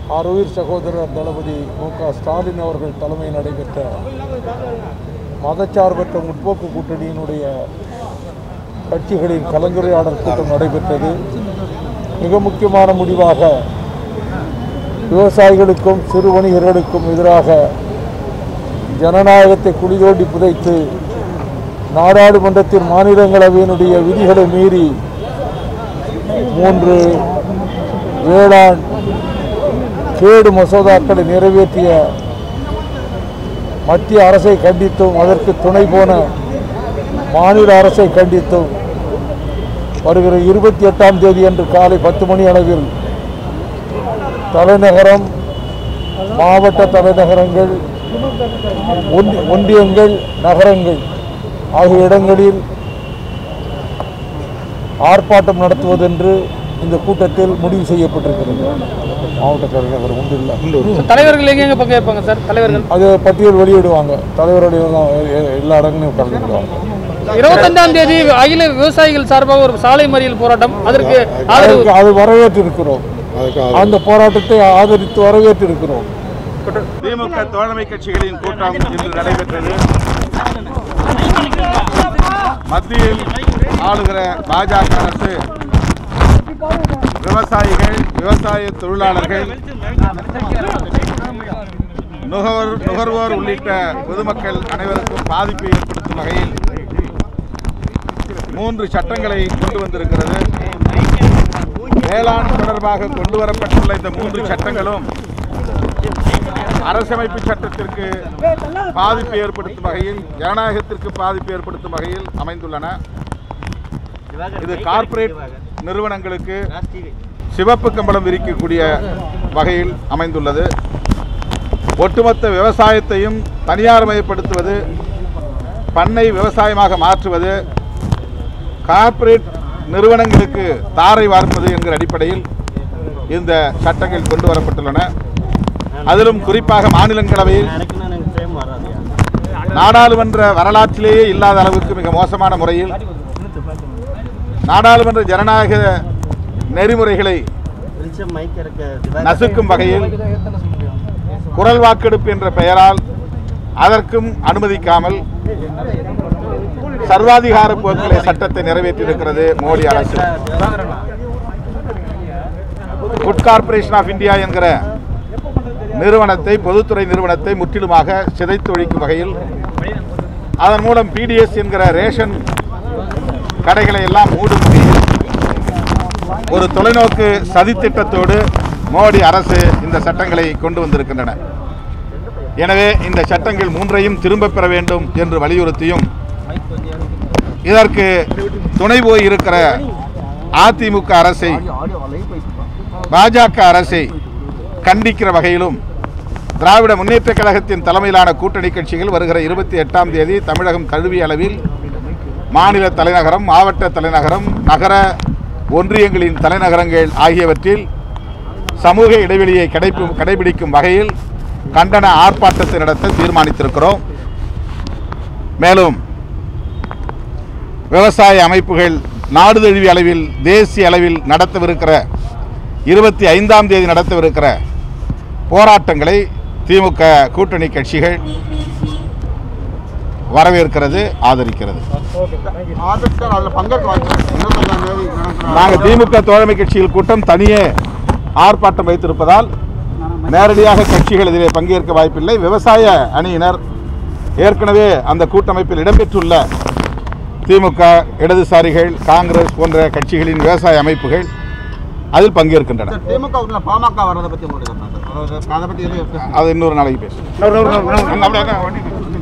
ஆறுயிர் சகோதரர் தளபதி மு க ஸ்டாலின் அவர்கள் தலைமையில் நடைபெற்ற மதச்சார்பற்ற முற்போக்கு கூட்டணியினுடைய கட்சிகளின் கலந்துரையாடல் கூட்டம் நடைபெற்றது மிக முக்கியமான முடிவாக விவசாயிகளுக்கும் சிறு வணிகர்களுக்கும் எதிராக ஜனநாயகத்தை குளிதோண்டி புதைத்து நாடாளுமன்றத்தின் மாநிலங்களவையினுடைய விதிகளை மீறி மூன்று வேளாண் கேடு மசோதாக்களை நிறைவேற்றிய மத்திய அரசை கண்டித்தும் அதற்கு துணை போன மாநில அரசை கண்டித்தும் வருகிற இருபத்தி எட்டாம் தேதி அன்று காலை பத்து மணி அளவில் தலைநகரம் மாவட்ட தலைநகரங்கள் ஒன்றி- ஒன்றியங்கள் நகரங்கள் ஆகிய இடங்களில் ஆர்ப்பாட்டம் நடத்துவதென்று இந்த கூட்டத்தில் முடிவு செய்யப்பட்டிருக்கிறது மாவட்ட தலைநகர் ஒன்றில் தலைவர்கள் எங்கெங்க பங்கேற்பாங்க சார் தலைவர்கள் அது பட்டியல் வெளியிடுவாங்க தலைவருடைய எல்லாம் எ- எல்லா இடங்களையும் கலந்துக்குவாங்க இருபத்தஞ்சாம் தேதி அகில விவசாயிகள் சார்பாக ஒரு சாலை மறியல் போராட்டம் அதற்கு ஆதரவு அதற்கு அது வரவேற்றிருக்கிறோம் அந்த போராட்டத்தை ஆதரித்து வரவேற்றிருக்கிறோம் திமுக தோழமை கட்சிகளின் கூட்டம் இன்று நடைபெற்றது மத்தியில் ஆளுகிற பாஜக அரசு விவசாயிகள் விவசாய தொழிலாளர்கள் நுகர்வோர் நுகர்வோர் உள்ளிட்ட பொதுமக்கள் அனைவருக்கும் பாதிப்பை ஏற்படுத்தும் வகையில் மூன்று சட்டங்களை கொண்டு வந்திருக்கிறது வேளாண் தொடர்பாக கொண்டு வரப்பட்டுள்ள இந்த மூன்று சட்டங்களும் அரசமைப்பு சட்டத்திற்கு பாதிப்பு ஏற்படுத்தும் வகையில் ஜனநாயகத்திற்கு பாதிப்பு ஏற்படுத்தும் வகையில் அமைந்துள்ளன இது கார்ப்பரேட் நிறுவனங்களுக்கு சிவப்பு கம்பளம் விரிக்கக்கூடிய வகையில் அமைந்துள்ளது ஒட்டுமொத்த விவசாயத்தையும் தனியார்மயப்படுத்துவது பண்ணை விவசாயமாக மாற்றுவது கார்ப்பரேட் நிறுவனங்களுக்கு தாரை வார்ப்பது என்கிற அடிப்படையில் இந்த சட்டங்கள் கொண்டு வரப்பட்டுள்ளன அதிலும் குறிப்பாக மாநிலங்களவையில் நாடாளுமன்ற வரலாற்றிலேயே இல்லாத அளவுக்கு மிக மோசமான முறையில் நாடாளுமன்ற ஜனநாயக நெறிமுறைகளை நசுக்கும் வகையில் குரல் வாக்கெடுப்பு என்ற பெயரால் அதற்கும் அனுமதிக்காமல் சர்வாதிகார போக்கிலே சட்டத்தை நிறைவேற்றியிருக்கிறது மோடி அரசு குட் கார்ப்பரேஷன் ஆஃப் இந்தியா என்கிற நிறுவனத்தை பொதுத்துறை நிறுவனத்தை முற்றிலுமாக சிதைத்து ஒழிக்கும் வகையில் அதன் மூலம் பிடிஎஸ் என்கிற ரேஷன் கடைகளை எல்லாம் மூடும் வகையில் ஒரு தொலைநோக்கு சதித்திட்டத்தோடு மோடி அரசு இந்த சட்டங்களை கொண்டு வந்திருக்கின்றன எனவே இந்த சட்டங்கள் மூன்றையும் திரும்பப் பெற வேண்டும் என்று வலியுறுத்தியும் இதற்கு துணை போய் இருக்கிற அதிமுக அரசை பாஜக அரசை கண்டிக்கிற வகையிலும் திராவிட முன்னேற்றக் கழகத்தின் தலைமையிலான கூட்டணி கட்சிகள் வருகிற இருபத்தி எட்டாம் தேதி தமிழகம் தழுவிய அளவில் மாநில தலைநகரம் மாவட்ட தலைநகரம் நகர ஒன்றியங்களின் தலைநகரங்கள் ஆகியவற்றில் சமூக இடைவெளியை கடைப்பு கடைபிடிக்கும் வகையில் கண்டன ஆர்ப்பாட்டத்தை நடத்த தீர்மானித்திருக்கிறோம் மேலும் விவசாய அமைப்புகள் நாடு தழுவிய அளவில் தேசிய அளவில் நடத்தவிருக்கிற இருபத்தி ஐந்தாம் தேதி நடத்தவிருக்கிற போராட்டங்களை திமுக கூட்டணி கட்சிகள் வரவேற்கிறது ஆதரிக்கிறது நாங்கள் திமுக தோழமை கட்சியில் கூட்டம் தனியே ஆர்ப்பாட்டம் வைத்திருப்பதால் நேரடியாக கட்சிகள் இதிலே பங்கேற்க வாய்ப்பில்லை விவசாய அணியினர் ஏற்கனவே அந்த கூட்டமைப்பில் இடம்பெற்றுள்ள திமுக இடதுசாரிகள் காங்கிரஸ் போன்ற கட்சிகளின் விவசாய அமைப்புகள் அதில் பங்கேற்கின்றன திமுக உள்ள பாமக வர்றதை பத்தி உங்களுக்கு என்ன சார்? அதை பத்தி எதுவும் அது இன்னொரு நாளைக்கு பேசும்